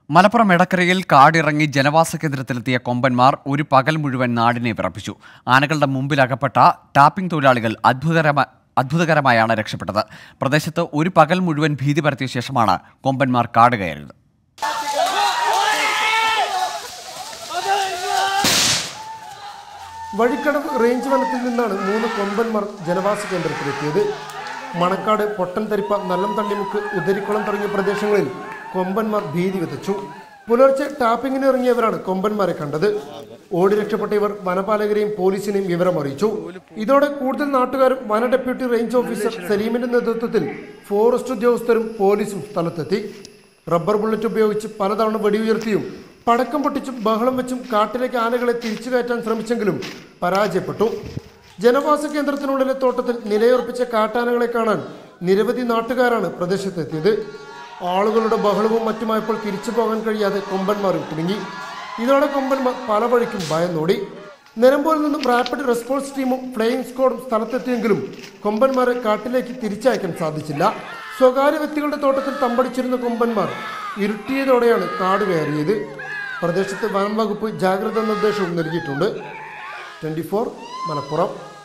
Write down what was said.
മലപ്പുറം എടക്കരയിൽ കാടിറങ്ങി ജനവാസ കേന്ദ്രത്തിലെത്തിയ കൊമ്പന്മാർ ഒരു പകൽ മുഴുവൻ നാടിനെ വിറപ്പിച്ചു ആനകളുടെ മുമ്പിൽ അകപ്പെട്ട ടാപ്പിംഗ് തൊഴിലാളികൾ അത്ഭുതകരമ അത്ഭുതകരമായാണ് രക്ഷപ്പെട്ടത് പ്രദേശത്ത് ഒരു പകൽ മുഴുവൻ ഭീതി പരത്തിയ ശേഷമാണ് കൊമ്പന്മാർ കാട് കയറിയത് വഴിക്കടവ് റേഞ്ച് വനത്തിൽ നിന്നാണ് മൂന്ന് കൊമ്പന്മാർ ജനവാസ കേന്ദ്രത്തിലെത്തിയത് മണക്കാട് പൊട്ടൻതരിപ്പ നല്ലം തണ്ണിമുക്ക് ഉദരിക്കുളം തുടങ്ങിയ പ്രദേശങ്ങളിൽ കൊമ്പന്മാർ ഭീതി വിതച്ചു പുലർച്ചെ ടാപ്പിങ്ങിന് ഇറങ്ങിയവരാണ് കൊമ്പന്മാരെ കണ്ടത് ഓടി രക്ഷപ്പെട്ട ഇവർ വനപാലകരെയും പോലീസിനെയും വിവരം അറിയിച്ചു ഇതോടെ കൂടുതൽ നാട്ടുകാരും വന ഡെപ്യൂട്ടി റേഞ്ച് ഓഫീസർ സലീമിന്റെ നേതൃത്വത്തിൽ ഫോറസ്റ്റ് ഉദ്യോഗസ്ഥരും പോലീസും സ്ഥലത്തെത്തി റബ്ബർ ബുള്ളറ്റ് ഉപയോഗിച്ച് പലതവണ വെടിയുയർത്തിയും പടക്കം പൊട്ടിച്ചും ബഹളം വെച്ചും കാട്ടിലേക്ക് ആനകളെ തിരിച്ചു കയറ്റാൻ ശ്രമിച്ചെങ്കിലും പരാജയപ്പെട്ടു ജനവാസ കേന്ദ്രത്തിനുള്ളിലെ തോട്ടത്തിൽ നിലയുറപ്പിച്ച കാട്ടാനകളെ കാണാൻ നിരവധി നാട്ടുകാരാണ് പ്രദേശത്തെത്തിയത് ആളുകളുടെ ബഹളവും മറ്റുമായപ്പോൾ തിരിച്ചു പോകാൻ കഴിയാതെ കൊമ്പന്മാരും കുടുങ്ങി ഇതോടെ കൊമ്പന്മാർ പല വഴിക്കും ഭയന്നോടി നിലമ്പൂരിൽ നിന്നും റാപ്പിഡ് റെസ്പോൺസ് ടീമും ഫ്ലൈയിങ് സ്ക്വാഡും സ്ഥലത്തെത്തിയെങ്കിലും കൊമ്പന്മാരെ കാട്ടിലേക്ക് തിരിച്ചയക്കാൻ സാധിച്ചില്ല സ്വകാര്യ വ്യക്തികളുടെ തോട്ടത്തിൽ തമ്പടിച്ചിരുന്ന കൊമ്പന്മാർ ഇരുട്ടിയതോടെയാണ് കാട് കയറിയത് പ്രദേശത്ത് വനം വകുപ്പ് ജാഗ്രതാ നിർദ്ദേശവും നൽകിയിട്ടുണ്ട് ട്വൻറ്റി മലപ്പുറം